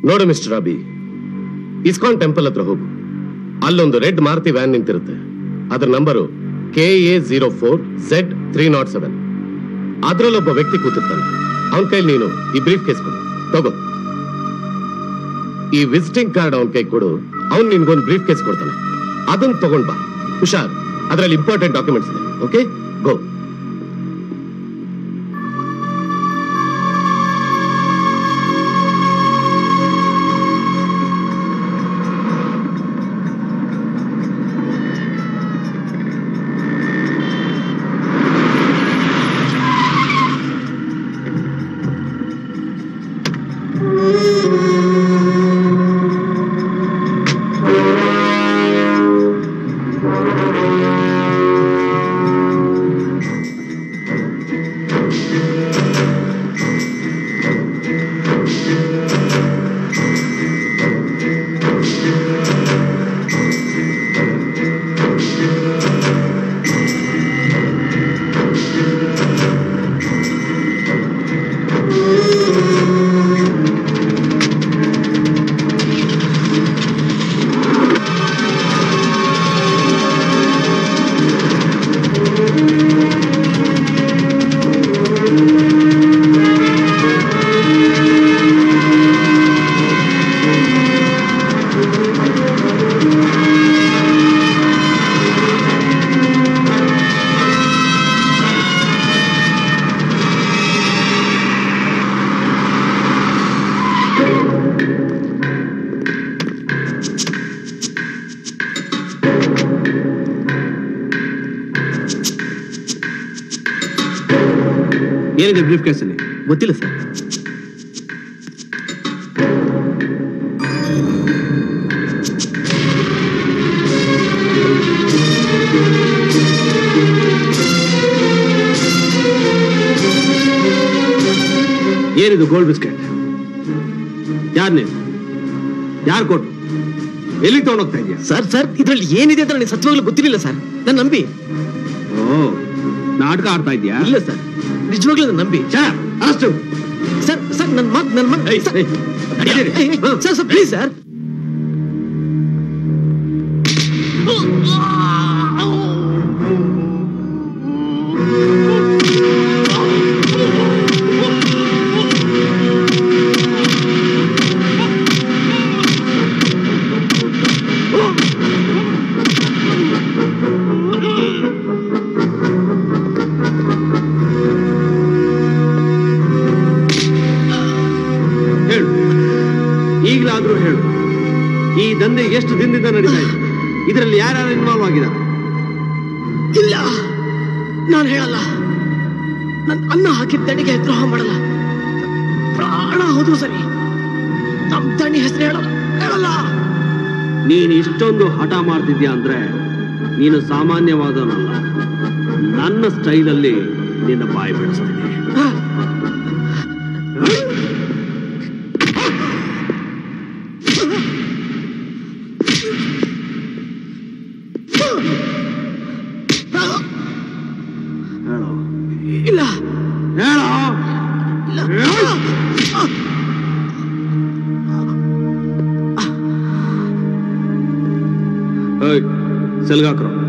ನೋಡು mister ಅಬಿ ISKCON temple ಹತ್ರ ಹೋಗು ಅಲ್ಲೊಂದು ರೆಡ್ ಮಾರುತಿ ವ್ಯಾನ್ ನಿಂತಿರುತ್ತೆ ಅದರ number K A zero four Z three nought seven ಅದ್ರಲ್ಲೊಬ್ಬ ವ್ಯಕ್ತಿ ಕೂತಿರ್ತಾನೆ ಅವನ ಕೈಲಿ ನೀನು ಈ ಬ್ರೀಫ್ ಕೇಸ್ ಕೊಡು ತಗೋ ಈ ವಿಸಿಟಿಂಗ್ ಕಾರ್ಡ್ ಅವನ ಕೈ ಕೊಡು ಅವ್ನು ನಿನ್ಗೊಂದು ಬ್ರೀಫ್ ಕೇಸ್ ಕೊಡ್ತಾನೆ ಅದನ್ನ ತಗೊಂಡ್ ಬಾ ಹುಷಾರ್ ಅದರಲ್ಲಿ ಇಂಪಾರ್ಟೆಂಟ್ ಡಾಕ್ಯುಮೆಂಟ್ಸ್ ಇದೆ ಓಕೆ ಗೋ ಏನಿದೆ ಬ್ರೀಫ್ ಕೇಸಲ್ಲಿ ಗೊತ್ತಿಲ್ಲ ಸರ್ ಏನಿದು ಗೋಲ್ಡ್ ಬಿಸ್ಕೆಟ್ ಯಾರು ನೀನು ಯಾರು ಕೊಟ್ಟು ಎಲ್ಲಿಗೆ ತಗೊಂಡೋಗ್ತಾ ಇದೆಯಾ ಸರ್ ಸರ್ ಇದ್ರಲ್ಲಿ ಏನಿದೆ ಅಂತ ನನಗೆ ಸತ್ಯವಾಗ್ಲೂ ಗೊತ್ತಿರಲಿಲ್ಲ ಸರ್ ನಾನು ನಂಬಿ ಓ ನಾಟಕ ಆಡ್ತಾ ಇದೆಯಾ ಇಲ್ಲ ಸರ್ ನಿಜವಾಗ್ಲೂ ನಾನು ನಂಬಿ ಅಷ್ಟು ಸರ್ ಸರ್ ನನ್ನ ಮಾತು ನನ್ನ ಮಾತು ಏಯ್, ಸರ್ ಏಯ್, ನಡೀರಿ. ಏಯ್, ಏಯ್, ಸರ್ ಸರ್ ಪ್ಲೀಸ್ ಸರ್ ಹೇಳು ಈಗಲಾದ್ರೂ ಹೇಳು ಈ ದಂಧೆ ಎಷ್ಟು ದಿನದಿಂದ ನಡೀತಾ ಇದೆ ಇದರಲ್ಲಿ ಯಾರ್ಯಾರು ಇನ್ವಾಲ್ವ್ ಆಗಿದ್ದಾರೆ ಇಲ್ಲ ನಾನು ಹೇಳಲ್ಲ ನನ್ನ ಅನ್ನ ಹಾಕಿದ ದಣಿಗೆ ದ್ರೋಹ ಮಾಡಲ್ಲ ಪ್ರಾಣ ಹೋದ್ರು ಸರಿ ನಮ್ ದಣಿ ಹೆಸರು ಹೇಳಲ್ಲ ಹೇಳಲ್ಲ ನೀನು ಇಷ್ಟೊಂದು ಹಠ ಮಾಡ್ತಿದ್ಯಾ ಅಂದ್ರೆ ನೀನು ಸಾಮಾನ್ಯವಾದವನಲ್ಲ ನನ್ನ ಸ್ಟೈಲಲ್ಲಿ ನಿನ್ನ ಬಾಯಿ ಬಿಡಿಸ್ತೀನಿ ಹೇಳು ಇಲ್ಲ ಹೇಳು ಇಲ್ಲ ಏಯ್, ಸೆಲ್ಗಾಕ್ರು